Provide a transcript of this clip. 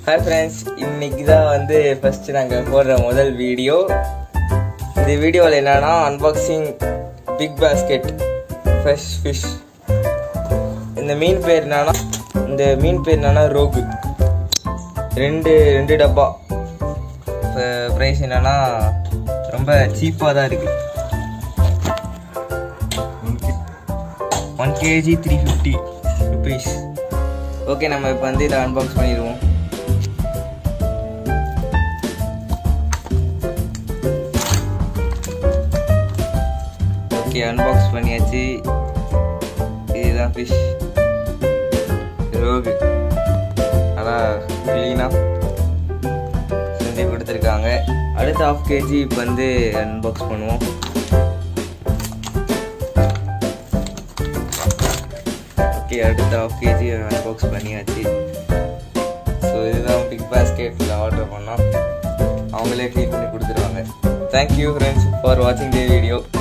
hi friends இன்னைக்கு தான் வந்து ஃபர்ஸ்ட் நாங்கள் போடுற முதல் வீடியோ இந்த வீடியோவில் என்னன்னா unboxing Big Basket fresh fish இந்த மீன் பேர் என்னன்னா இந்த மீன் பேர் என்னன்னா ரோகு ரெண்டு ரெண்டு டப்பா ப்ரைஸ் என்னன்னா ரொம்ப சீப்பாக தான் இருக்கு one KG three fifty rupees okay நம்ம இப்போ வந்து இதை அன்பாக்ஸ் பண்ணிடுவோம் ஓகே அன்பாக்ஸ் பண்ணியாச்சு இதுதான் ஃபிஷ் ரோகு நல்லா க்ளீனாக செஞ்சு கொடுத்துருக்காங்க அடுத்த ஆஃப் கேஜி இப்போ வந்து அன்பாக்ஸ் பண்ணுவோம் ஓகே அடுத்த ஆஃப் கேஜி அன்பாக்ஸ் பண்ணியாச்சு ஸோ இதுதான் பிக் பாஸ்கெட்டில் ஆர்டர் பண்ணோம் அவங்களே க்ளீன் பண்ணி கொடுத்துருவாங்க தேங்க்யூ ஃப்ரெண்ட்ஸ் ஃபார் வாட்சிங் தி வீடியோ